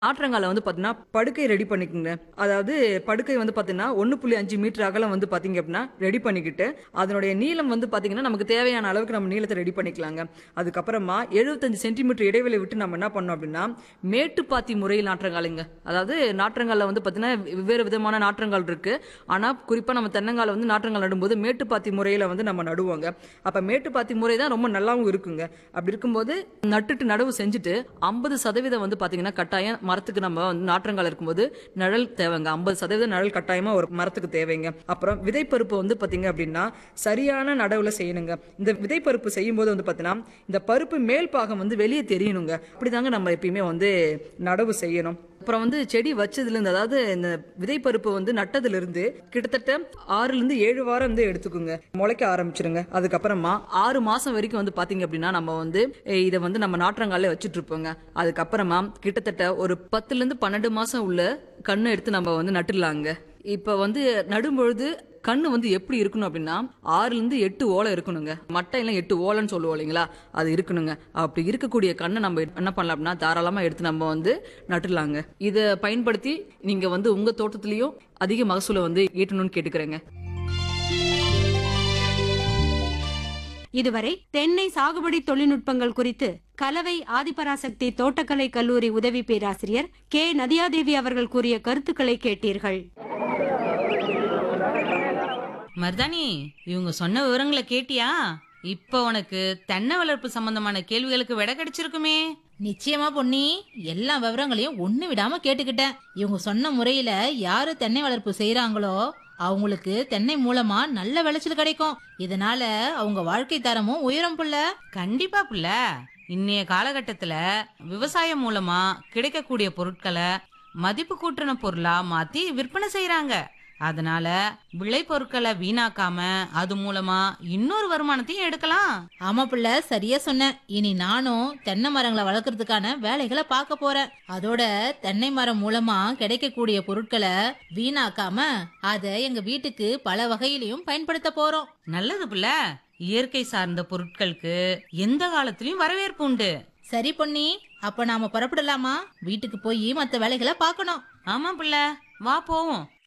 ஆற்றங்கால வந்து பார்த்தீங்கன்னா படுக்கை ரெடி பண்ணிக்கோங்க அதாவது படுக்கை வந்து பார்த்தீங்கன்னா ஒன்று புள்ளி அஞ்சு மீட்டர் அகலம் வந்து பார்த்தீங்க அப்படின்னா ரெடி பண்ணிக்கிட்டு அதனுடைய நீளம் வந்து பார்த்தீங்கன்னா நமக்கு தேவையான அளவுக்கு நம்ம நீளத்தை ரெடி பண்ணிக்கலாங்க அதுக்கப்புறமா எழுபத்தஞ்சு சென்டிமீட்டர் இடைவெளி விட்டு நம்ம என்ன பண்ணோம் அப்படின்னா மேட்டுப்பாத்தி முறையில் நாற்றங்காலுங்க அதாவது நாற்றங்காலில் வந்து பார்த்தீங்கன்னா வெவ்வேறு விதமான நாற்றங்கால் இருக்கு ஆனால் குறிப்பாக நம்ம தென்னங்கால வந்து நாற்றங்கால் நடும்போது மேட்டுப்பாத்தி முறையில் வந்து நம்ம நடுவோங்க அப்போ மேட்டுப்பாத்தி முறை தான் ரொம்ப நல்லாவும் இருக்குங்க அப்படி இருக்கும்போது நட்டுட்டு நடவு செஞ்சுட்டு ஐம்பது சதவீதம் வந்து பார்த்தீங்கன்னா கட்டாயம் மரத்துக்கு நம்ம வந்து நாற்றங்கால் இருக்கும்போது நிழல் தேவைங்க ஐம்பது சதவீதம் நிழல் கட்டாயமா ஒரு மரத்துக்கு தேவைங்க அப்புறம் விதைப்பருப்பு வந்து பார்த்தீங்க அப்படின்னா சரியான நடவுல செய்யணுங்க இந்த விதைப்பருப்பு செய்யும்போது வந்து பார்த்தீங்கன்னா இந்த பருப்பு மேல் பாகம் வந்து வெளியே தெரியணுங்க அப்படிதாங்க நம்ம எப்பயுமே வந்து நடவு செய்யணும் அப்புறம் வந்து செடி வச்சதுலேருந்து அதாவது இந்த விதைப்பருப்பு வந்து நட்டதுலேருந்து கிட்டத்தட்ட ஆறுலேருந்து ஏழு வாரம் வந்து எடுத்துக்குங்க முளைக்க ஆரம்பிச்சிருங்க அதுக்கப்புறமா ஆறு மாதம் வரைக்கும் வந்து பார்த்தீங்க அப்படின்னா நம்ம வந்து அஹ், இதை வந்து நம்ம நாற்றங்காலே வச்சுட்டு இருப்போங்க அதுக்கப்புறமா கிட்டத்தட்ட ஒரு பத்துலேருந்து பன்னெண்டு மாதம் உள்ள கண்ணை எடுத்து நம்ம வந்து நட்டுடலாங்க இப்போ வந்து நடும்பொழுது கண்ணு வந்து எப்படி இருக்கணும் அப்படின்னா ஆறுல இருந்து எட்டு ஓலை இருக்கணுங்க மட்டையெல்லாம் எட்டு ஓலைன்னு சொல்லுவோம் இல்லைங்களா அது இருக்கணுங்க அப்படி இருக்கக்கூடிய கண்ணை நம்ம என்ன பண்ணலாம் அப்படின்னா தாராளமா எடுத்து நம்ம வந்து நட்டுடலாங்க இதை பயன்படுத்தி நீங்க வந்து உங்க தோட்டத்திலயும் அதிக மகசூலை வந்து ஈட்டணும்னு கேட்டுக்கிறேங்க இதுவரை தென்னை சாகுபடி தொழில்நுட்பங்கள் குறித்து கலவை ஆதிபராசக்தி தோட்டக்கலை கல்லூரி உதவி பேராசிரியர் கே நதியாதேவி அவர்கள் கூறிய கருத்துக்களை கேட்டீர்கள் மருதாணி இவங்க சொன்ன விவரங்களை கேட்டியா இப்ப உனக்கு தென்னை வளர்ப்பு சம்பந்தமான கேள்விகளுக்கு விடை கிடைச்சிருக்குமே நிச்சயமா பொன்னி எல்லா விவரங்களையும் ஒண்ணு விடாம கேட்டுக்கிட்டேன் இவங்க சொன்ன முறையில யாரு தென்னை வளர்ப்பு செய்யறாங்களோ அவங்களுக்கு தென்னை மூலமா நல்ல விளைச்சல் கிடைக்கும் இதனால அவங்க வாழ்க்கை தரமும் உயரும் புள்ள கண்டிப்பா புள்ள இன்னைய காலகட்டத்துல விவசாயம் மூலமா கிடைக்கக்கூடிய பொருட்களை மதிப்பு கூட்டின பொருளா மாத்தி விற்பனை செய்யறாங்க அதனால விளைபொருட்களை வீணாக்காம அது மூலமா இன்னொரு வருமானத்தையும் எடுக்கலாம் ஆமா புள்ள சரியா சொன்ன இனி நானும் தென்னை மரங்களை வளர்க்கறதுக்கான வேலைகளை பார்க்க போறேன் அதோட தென்னை மரம் மூலமா கிடைக்கக்கூடிய பொருட்களை வீணாக்காம அதை எங்க வீட்டுக்கு பல வகையிலையும் பயன்படுத்த போறோம் நல்லது புள்ள இயற்கை சார்ந்த பொருட்களுக்கு எந்த காலத்திலயும் வரவேற்பு உண்டு சரி பொன்னி அப்ப நாம புறப்படலாமா வீட்டுக்கு போய் மத்த வேலைகளை பார்க்கணும் ஆமா புள்ள வா போவோம்